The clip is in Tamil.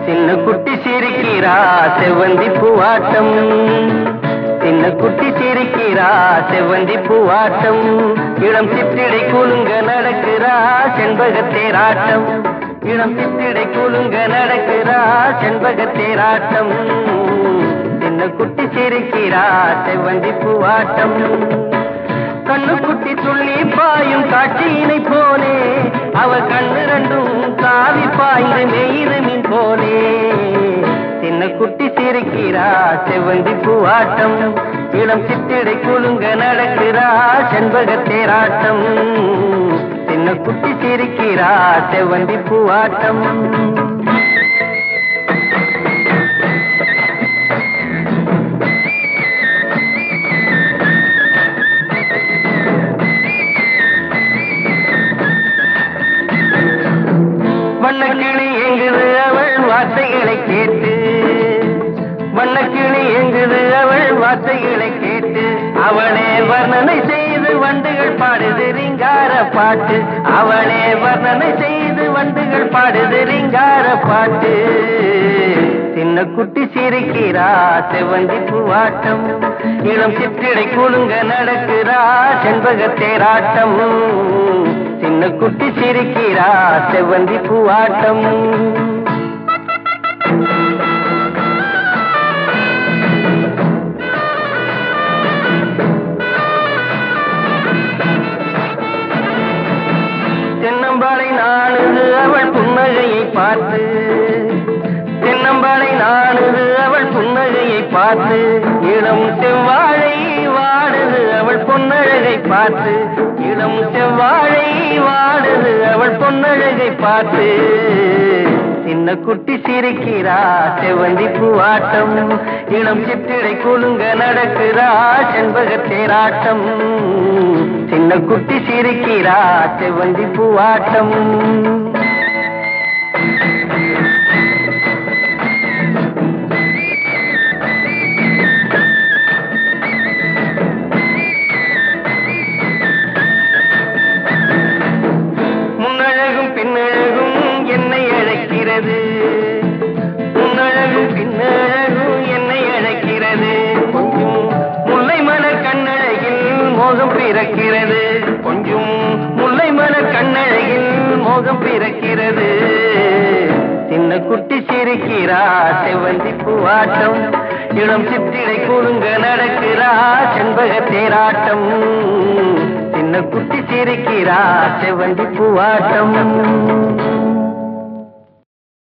சின்ன குட்டி சிரிக்கிறா செவ்வந்தி பூவாட்டம் சின்ன குட்டி சிரிக்கிறா செவ்வந்தி பூவாட்டம் இளம் சிற்றிடை கூலுங்க நடக்கிறா செண்பகத்தேராட்டம் இளம் சிற்றிடை கூலுங்க நடக்கிறா செண்பகத்தேராட்டம் சின்ன குட்டி சிரிக்கிறா செவ்வந்தி பூவாட்டம் கண்ணு குட்டி துள்ளி பாயும் காட்சியினை போலே அவ கண்ணு ரெண்டும் காவி பாய்ந்து மெய்து மீன் போலே சின்ன குட்டி சிரிக்கிறா செவ்வந்தி பூவாட்டம் இளம் சித்திடை குலுங்க நடக்கிறா செண்பகத்தேராட்டம் சின்ன குட்டி சிரிக்கிறா செவ்வந்தி பூவாட்டம் வண்ணக்கிளி எங்குது அவள் வார்த்தைகளை கேட்டு வண்ணக்கிளி எங்குது அவள் வார்த்தைகளை கேட்டு அவளே வர்ணனை செய்து வண்டுகள் பாடுது ரிங்கார பாட்டு அவளே வர்ணனை செய்து வண்டுகள் பாடுது ரிங்கார பாட்டு சின்ன குட்டி சிரிக்கிறா செவ்வந்தி பூவாட்டம் இளம் சிற்றிடை குலுங்க நடக்கிறா செண்பகத்தேராட்டம் சின்ன குட்டி சிரிக்கிறா செவ்வந்தி பூவாட்டம் தென்னம்பாளை நாணுது அவள் புன்னகையை பார்த்து தென்னம்பாளை நாணுது அவள் புன்னகையை பார்த்து இளம் செவ்வாழை வாடுது அவள் பொன்னழகை பார்த்து இளம் செவ்வாழை வாடுது அவள் பொன்னழகை பார்த்து சின்ன குட்டி சிரிக்கிறா செவ்வந்தி பூவாட்டம் இளம் சிற்றிடை குலுங்க நடக்கிறா செண்பகத்தேராட்டம் சின்ன குட்டி சிரிக்கிறா செவ்வந்தி பூவாட்டம் முன்னழகும் பின்னழகும் என்னை அழைக்கிறது முன்னழகும் பின்னழகும் என்னை அழைக்கிறது கொஞ்சம் முல்லை மலர் கண்ணழகில் மோகம் பிறக்கிறது கொஞ்சம் முல்லை மலர் கண்ணழகில் மோகம் பிறக்கிறது சின்ன குட்டி சிரிக்கிறா செவ்வந்தி பூவாட்டம் இளம் சித்திரை கூடுங்க நடக்கிறா செண்பகத்தேராட்டம் சின்ன குட்டி சிரிக்கிறா செவ்வந்தி பூவாட்டம்